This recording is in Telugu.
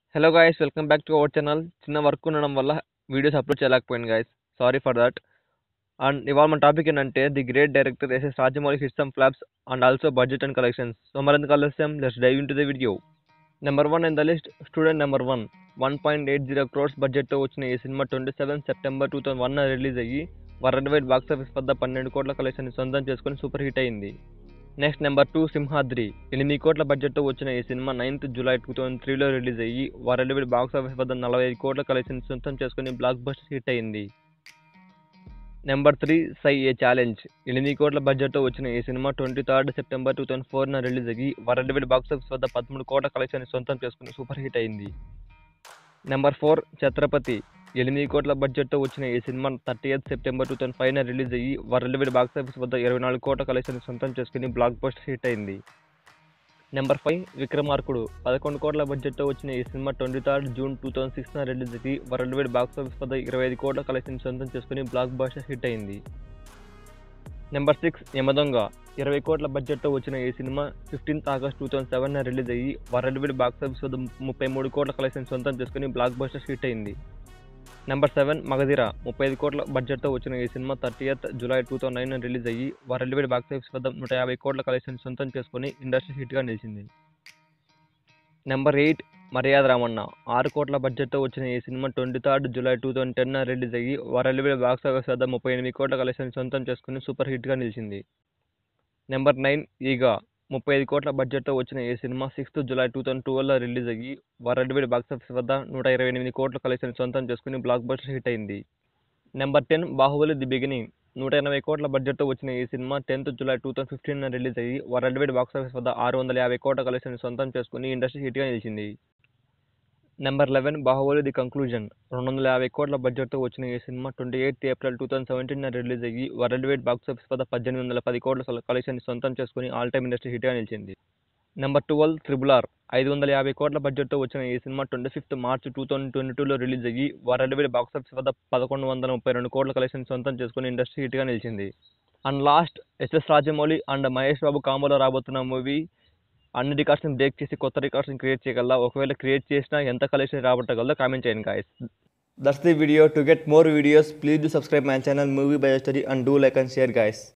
hello guys welcome back to our channel చిన్న వర్క్ ఉండడం వల్ల వీడియోస్ అప్లోడ్ చేయలేకపోయాను guys sorry for that and ఇవాళ మన టాపిక్ ఏంటంటే the great director SS Rajamouli hit some flops and also budget and collections so మరింత కలుస్తాం let's dive in to the video number one in the list student number one one point eight zero crores బడ్జెట్తో వచ్చిన ఈ సినిమా twenty seven September two thousand one release అయ్యి వరల్డ్ వైడ్ బాక్స్ ఆఫీస్ వద్ద పన్నెండు కోట్ల కలెక్షన్ సొంతం చేసుకొని సూపర్ హిట్ అయింది నెక్స్ట్ నెంబర్ టూ సింహాద్రి ఎనిమిది కోట్ల బడ్జెట్తో వచ్చిన ఈ సినిమా నైన్త్ జూలై టూ థౌసండ్ త్రీలో రిలీజ్ అయ్యి వరల్డ్ వైడ్ బాక్స్ ఆఫీస్ వద్ద నలభై ఐదు కోట్ల కలెక్షన్ సొంతం చేసుకుని బ్లాక్ బస్టర్ హిట్ అయింది number three Sye a challenge ఎనిమిది కోట్ల బడ్జెట్తో వచ్చిన ఈ సినిమా twenty third September two thousand ఫోర్న రిలీజ్ అయ్యి వరల్డ్ వైడ్ బాక్స్ ఆఫీస్ వద్ద పదమూడు కోట్ల కలెక్షన్ సొంతం చేసుకుని సూపర్ హిట్ అయింది నెంబర్ ఫోర్ ఛత్రపతి ఎనిమిది కోట్ల బడ్జెట్తో వచ్చిన ఈ సినిమా thirty eighth September two thousand ఫైవ్న రిలీజ్ అయ్యి వరల్డ్ వైడ్ బాక్స్ ఆఫీస్ వద్ద ఇరవై నాలుగు కోట్ల కలెక్షన్ సొంతం చేసుకుని బ్లాక్ బస్టర్ హిట్ అయింది నెంబర్ ఫైవ్ విక్రమార్కుడు పదకొండు కోట్ల బడ్జెట్తో వచ్చిన ఈ సినిమా twenty third June two thousand సిక్స్న రిలీజ్ అయ్యి వరల్డ్ వైడ్ బాక్స్ ఆఫీస్ వద్ద ఇరవై ఐదు కోట్ల కలెక్షన్ సొంతం చేసుకుని బ్లాక్ బస్టర్ హిట్ అయింది నెంబర్ సిక్స్ యమదొంగ ఇరవై కోట్ల బడ్జెట్తో వచ్చిన ఈ సినిమా fifteenth August two thousand seven release అయ్యి వరల్డ్ వైడ్ బాక్స్ ఆఫీస్ వద్ద ముప్పై మూడు కోట్ల కలెక్షన్ సొంతం చేసుకుని బ్లాక్ బస్టర్ హిట్ అయింది నెంబర్ సెవెన్ మగధీర ముప్పై ఐదు కోట్ల బడ్జెట్తో వచ్చిన ఈ సినిమా thirty eighth July two thousand nine release అయ్యి వరల్డ్ వైడ్ బాక్స్ ఆఫీస్ వద్ద నూట యాభై కోట్ల కలెక్షన్ సొంతం చేసుకుని ఇండస్ట్రీ హిట్గా నిలిచింది నెంబర్ ఎయిట్ మర్యాద రామన్న ఆరు కోట్ల బడ్జెట్తో వచ్చిన ఈ సినిమా twenty third July two thousand ten release అయ్యి వరల్డ్ వైడ్ బాక్స్ ఆఫీస్ వద్ద ముప్పై ఎనిమిది కోట్ల కలెక్షన్ సొంతం చేసుకుని సూపర్ హిట్గా నిలిచింది నెంబర్ నైన్ ఈగా ముప్పై ఐదు కోట్ల బడ్జెట్తో వచ్చిన ఈ సినిమా సిక్స్త్ జూలై టూ థౌసండ్ ట్వెల్వ్లో రిలీజ్ అయ్యి వరల్డ్ వైడ్ బాక్స్ ఆఫీస్ వద్ద నూట ఇరవై ఎనిమిది కోట్ల కలెక్షన్ సొంతం చేసుకుని బ్లాక్ బస్టర్ హిట్ అయింది number ten Baahubali the beginning నూట ఎనభై కోట్ల బడ్జెట్తో వచ్చిన ఈ సినిమా tenth July two thousand fifteen release అయ్యి వరల్డ్ వైడ్ బాక్స్ ఆఫీస్ వద్ద ఆరు వందల యాభై కోట్ల కలెక్షన్ సొంతం చేసుకుని ఇండస్ట్రీ హిట్గా నిలిచింది number eleven Baahubali the conclusion రెండు వందల యాభై కోట్ల బడ్జెట్తో వచ్చిన ఈ సినిమా twenty eighth April two thousand seventeen release అయ్యి వరల్డ్ వైడ్ బాక్స్ ఆఫీస్ వద్ద పద్దెనిమిది వందల పది కోట్ల కలెక్షన్ సొంతం చేసుకుని ఆల్ టైమ్ ఇండస్ట్రీ హిట్గా నిలిచింది నెంబర్ ట్వెల్వ్ త్రిబుల్ ఆర్ ఐదు వందల యాభై కోట్ల బడ్జెట్తో వచ్చిన ఈ సినిమా twenty fifth March two thousand twenty టూలో రిలీజ్ అయ్యి వరల్డ్ వైడ్ బాక్స్ ఆఫీస్ వద్ద పదకొండు వందల ముప్పై రెండు కోట్ల కలెక్షన్ సొంతం చేసుకుని ఇండస్ట్రీ హిట్గా నిలిచింది and last SS Rajamouli and Mahesh Babu కాంబోలో రాబోతున్న మూవీ అన్ని రికార్డ్స్ని బ్రేక్ చేసి కొత్త రికార్డ్స్ని క్రియేట్ చేయగలరా ఒకవేళ క్రియేట్ చేసినా ఎంత కలెక్షన్ రాబట్టగలదో కామెంట్ చేయండి guys that's the video to get more videos please do subscribe my channel movie bio study and do like and share guys